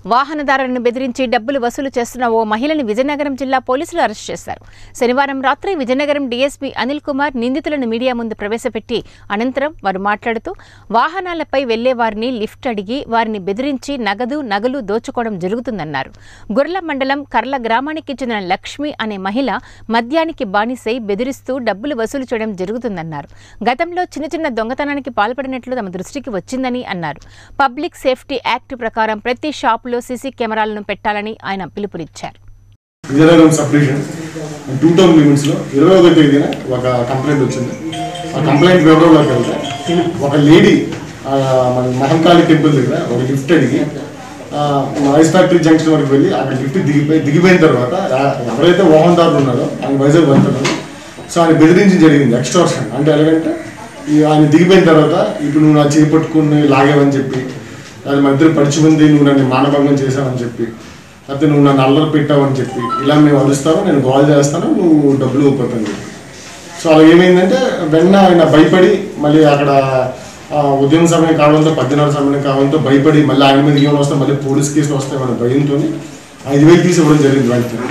వాహనదారులను బెదిరించి డబ్బులు వసూలు చేస్తున్న ఓ మహిళని విజయనగరం జిల్లా పోలీసులు అరెస్ట్ చేశారు శనివారం రాత్రి విజయనగరం డీఎస్పీ అనిల్ కుమార్ నిందితులను మీడియా ముందు ప్రవేశపెట్టి అనంతరం వారు మాట్లాడుతూ వాహనాలపై వెళ్లే వారిని లిఫ్ట్ అడిగి వారిని బెదిరించి నగదు నగలు దోచుకోవడం జరుగుతుందన్నారు గుర్ల మండలం కర్ల గ్రామానికి చెందిన లక్ష్మి అనే మహిళ మద్యానికి బానిసై బెదిరిస్తూ డబ్బులు వసూలు చేయడం జరుగుతుందన్నారు గతంలో చిన్న చిన్న దొంగతనానికి పాల్పడినట్లు తమ దృష్టికి వచ్చిందని అన్నారు పబ్లిక్ సేఫ్టీ యాక్ట్ ప్రకారం ప్రతి షాపులో సీసీ కెమెరాలను పెట్టాలని ఆయన పిలుపునిచ్చారు Vizianagaram sub division two town లిమిట్స్లో ఇరవై ఒకటి తేదీన ఒక కంప్లైంట్ వచ్చింది ఆ కంప్లైంట్ వివరంలోకి వెళ్తే ఒక లేడీ ఆ, మన మహంకాళి టెంపుల్ దగ్గర ఒక లిఫ్ట్ అడిగి ఆ, ఐస్ ఫ్యాక్టరీ జంక్షన్ వరకు వెళ్ళి అక్కడ లిఫ్ట్ దిగిపోయి దిగిపోయిన తర్వాత ఆ- ఎవరైతే వాహనదారులు ఉన్నారో ఆయన వైజాగ్ వెళ్తున్నారు సో ఆయన బెదిరించి జరిగింది ఎక్స్ట్రాక్షన్ అంటే ఎలాగంటే ఈ ఆయన దిగిపోయిన తర్వాత ఇప్పుడు నువ్వు నా చేయి పట్టుకుని లాగేవని చెప్పి అది మా ఇద్దరు పరిచయం ఉంది నువ్వు నన్ను మానభంగం చేసావని చెప్పి లేకపోతే నువ్వు నన్ను అల్లరి పెట్టావని చెప్పి ఇలా మేము అరుస్తాను నేను కాల్ చేస్తాను నువ్వు డబ్బులు ఇవ్వకపోతాను చెప్పి సో అలా ఏమైందంటే వెన్న ఆయన భయపడి మళ్ళీ అక్కడ ఆ, ఉదయం సమయం కావడంతో పద్దెన్నర సమయం కావడంతో భయపడి మళ్ళీ ఆయన మీద ఏమైనా వస్తే మళ్ళీ పోలీస్ కేసులు వస్తాయన్న భయంతో ఐదు వేలు తీసి ఇవ్వడం జరిగింది వెంటనే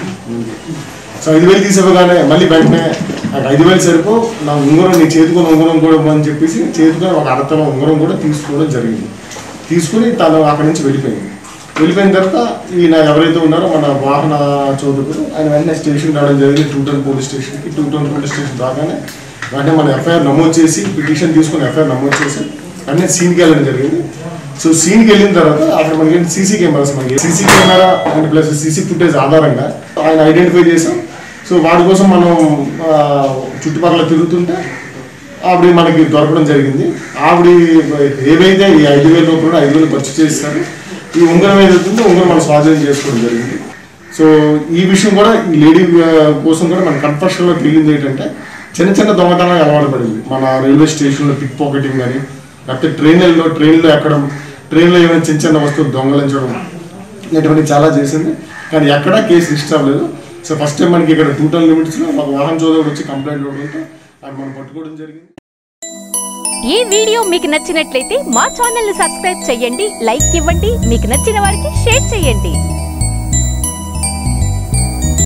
సో ఐదు వేలు తీసి ఇవ్వగానే మళ్ళీ వెంటనే నాకు ఐదు వేలు సరిపో నా ఉంగరం నీ చేతుకొని ఉంగరం కూడా ఇవ్వమని చెప్పేసి చేతుకొని ఒక అడతల ఉంగరం కూడా తీసుకోవడం జరిగింది తీసుకుని తను అక్కడి నుంచి వెళ్ళిపోయింది వెళ్ళిపోయిన తర్వాత ఈయన ఎవరైతే ఉన్నారో మన వాహన చోదకుడు ఆయన వెంటనే స్టేషన్ రావడం జరిగింది టూ టౌన్ పోలీస్ స్టేషన్కి టూ టౌన్ పోలీస్ స్టేషన్ రాగానే వెంటనే మన ఎఫ్ఐఆర్ నమోదు చేసి పిటిషన్ తీసుకుని ఎఫ్ఐఆర్ నమోదు చేసి వెంటనే సీన్కి వెళ్ళడం జరిగింది సో సీన్కి వెళ్ళిన తర్వాత అక్కడ మనకి సీసీ కెమెరాస్ మనకి CC camera and plus CC footage ఆధారంగా ఆయన ఐడెంటిఫై చేసాం సో వాటి కోసం మనం ఆ, చుట్టుపక్కల తిరుగుతుంటే ఆవిడ మనకి దొరకడం జరిగింది ఆవిడ ఏవైతే ఈ ఐదు వేల రూపాయలు ఐదు వేలు ఖర్చు చేస్తారు ఈ ఉంగరం ఏదైతే ఉందో ఉంగరం మనం స్వాధీనం చేసుకోవడం జరిగింది సో ఈ విషయం కూడా ఈ లేడీ ఆ, కోసం కూడా మన కన్ఫర్షన్లో తెలియదు ఏంటంటే చిన్న చిన్న దొంగతనాలు అలవాటు పడింది మన రైల్వే స్టేషన్లో పిక్ పాకెటింగ్ కానీ లేకపోతే ట్రైన్లలో ట్రైన్లో ఎక్కడం ట్రైన్లో ఏమైనా చిన్న చిన్న వస్తువులు దొంగలించడం ఇలాంటివన్నీ చాలా చేసింది కానీ ఎక్కడా కేసు రిజిస్టర్ అవ్వలేదు సో ఫస్ట్ టైం మనకి ఇక్కడ టూ టౌన్ లిమిట్స్లో ఒక వాహన చోదకుడు వచ్చి కంప్లైంట్ ఇవ్వడంతో అది మనం పట్టుకోవడం జరిగింది ఈ వీడియో మీకు నచ్చినట్లయితే మా ఛానల్ ని సబ్స్క్రైబ్ చేయండి లైక్ ఇవ్వండి మీకు నచ్చిన వారికి షేర్ చేయండి